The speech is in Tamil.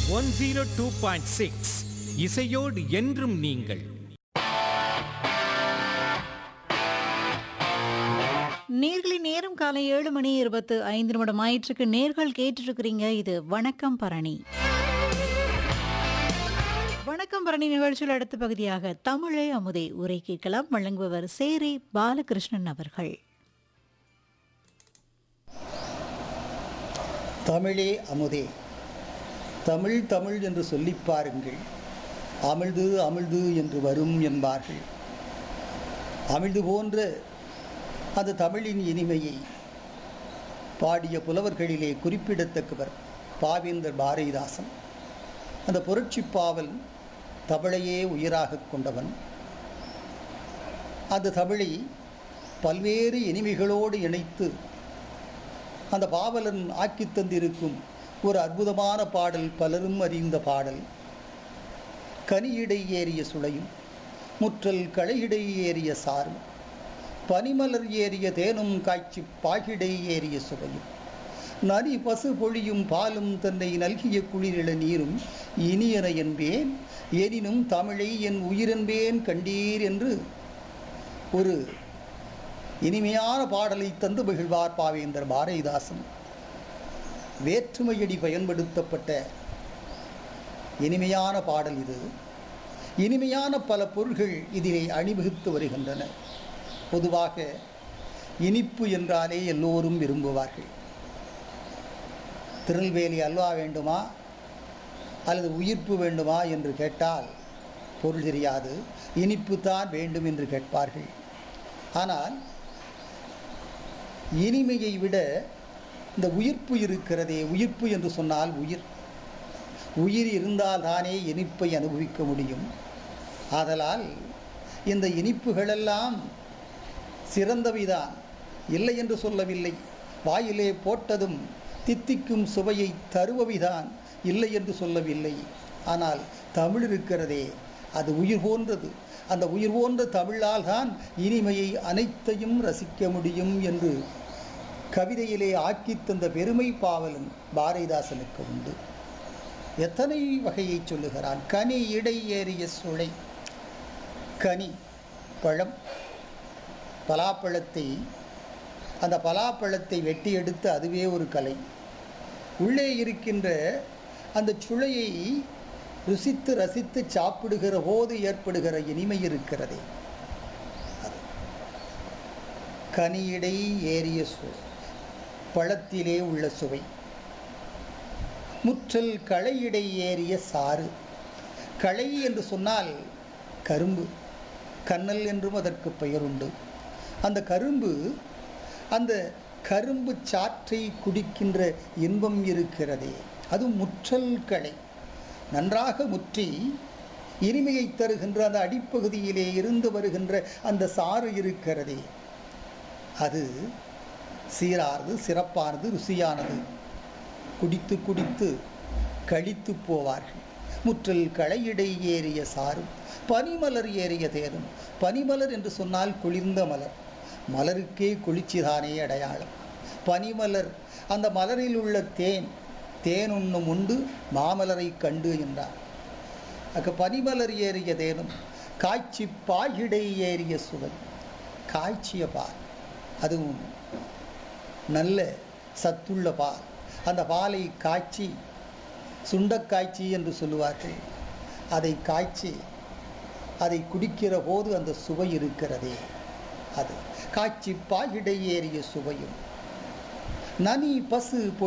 one zero two point six இசையோடு என்றும் நீங்கள் நேர்களின் நேரம் காலை ஏழு மணி இருபத்து ஐந்து நிமிடம் ஆயிற்றுக்கு நேர்கள் கேட்டுருக்கிறீங்க இது வணக்கம் பரணி வணக்கம் பரணி நிகழ்ச்சியில் அடுத்த பகுதியாக தமிழே அமுதே உரை கேட்கலாம் வழங்குபவர் சேரி பாலகிருஷ்ணன் அவர்கள் தமிழே அமுதே தமிழ் தமிழ் என்று சொல்லிப் பாருங்கள் அமிழ்து அமிழ்து என்று வரும் என்பார்கள் அமிழ்து போன்ற அந்த தமிழின் இனிமையை பாடிய புலவர்களிலே குறிப்பிடத்தக்கவர் பாவேந்தர் பாரதிதாசன் அந்த புரட்சிப் பாவல் தமிழையே உயிராகக் கொண்டவன் அந்த தமிழை பல்வேறு இனிமைகளோடு இணைத்து அந்த பாவலன் ஆக்கித் தந்திருக்கும் ஒரு அற்புதமான பாடல் பலரும் அறிந்த பாடல் கனியிடை ஏறிய சுளையும் முற்றல் களையிடை ஏறிய சாரும் பனிமலர் ஏறிய தேனும் காய்ச்சி பாகிடை ஏறிய சுவையும் நரி பசு பொழியும் பாலும் தன்னை நல்கிய குளிரிள நீரும் இனியன என்பேன் எனினும் தமிழை என் உயிரென்பேன் கண்டீர் என்று ஒரு இனிமையான பாடலை தந்து மகிழ்வார் பாவேந்தர் பாரதிதாசன் வேற்றுமையடி பயன்படுத்தப்பட்ட இனிமையான பாடல் இது இனிமையான பல பொருள்கள் இதிலே அணிவகுத்து வருகின்றன பொதுவாக இனிப்பு என்றாலே எல்லோரும் விரும்புவார்கள் திருநெல்வேலி அல்வா வேண்டுமா அல்லது உயிர்ப்பு வேண்டுமா என்று கேட்டால் பொருள் தெரியாது இனிப்பு தான் வேண்டும் என்று கேட்பார்கள் ஆனால் இனிமையை விட இந்த உயிர்ப்பு இருக்கிறதே உயிர்ப்பு என்று சொன்னால் உயிர் உயிர் இருந்தால் தானே இனிப்பை அனுபவிக்க முடியும் ஆதலால் இந்த இனிப்புகளெல்லாம் சிறந்தவைதான் இல்லை என்று சொல்லவில்லை வாயிலே போட்டதும் தித்திக்கும் சுவையை தருபவைதான் இல்லை என்று சொல்லவில்லை ஆனால் தமிழ் இருக்கிறதே அது உயிர் போன்றது அந்த உயிர் போன்ற தமிழால் தான் இனிமையை அனைத்தையும் ரசிக்க முடியும் என்று கவிதையிலே ஆக்கித் தந்த பெருமை பாவலன் பாரதிதாசனுக்கு உண்டு எத்தனை வகையை சொல்லுகிறான் கனி இடை ஏறிய சுளை கனி பழம் பலாப்பழத்தை அந்த பலாப்பழத்தை வெட்டி எடுத்து அதுவே ஒரு கலை உள்ளே இருக்கின்ற அந்த சுளையை ருசித்து ரசித்து சாப்பிடுகிற போது ஏற்படுகிற இனிமை இருக்கிறதே அது கனியிடை ஏறிய சு பழத்திலே உள்ள சுவை முற்றல் களையிடை ஏறிய சாறு களை என்று சொன்னால் கரும்பு கண்ணல் என்றும் அதற்கு பெயர் உண்டு அந்த கரும்பு அந்த கரும்பு சாற்றை குடிக்கின்ற இன்பம் இருக்கிறதே அது முற்றல் களை நன்றாக முற்றி இனிமையை தருகின்ற அந்த அடிப்பகுதியிலே இருந்து வருகின்ற அந்த சாறு இருக்கிறதே அது சீரானது சிறப்பானது ருசியானது குடித்து குடித்து கழித்து போவார்கள் முற்றல் களையிடை ஏறிய சாரும் பனிமலர் ஏறிய தேரும் பனிமலர் என்று சொன்னால் குளிர்ந்த மலர் மலருக்கே குளிர்ச்சிதானே அடையாளம் பனிமலர் அந்த மலரில் உள்ள தேன் தேன் உண்ணும் உண்டு மாமலரை கண்டு என்றார் அக்க பனிமலர் ஏறிய தேனும் காய்ச்சி பாகிடை ஏறிய சுவை காய்ச்சிய பால் அதுவும் நல்ல சத்துள்ள பால் அந்த பாலை காய்ச்சி சுண்டக்காய்ச்சி என்று சொல்லுவார்கள் அதை காய்ச்சி அதை குடிக்கிற போது அந்த சுவை இருக்கிறதே அது காய்ச்சி பாகிடை ஏறிய சுவையும் நனி பசு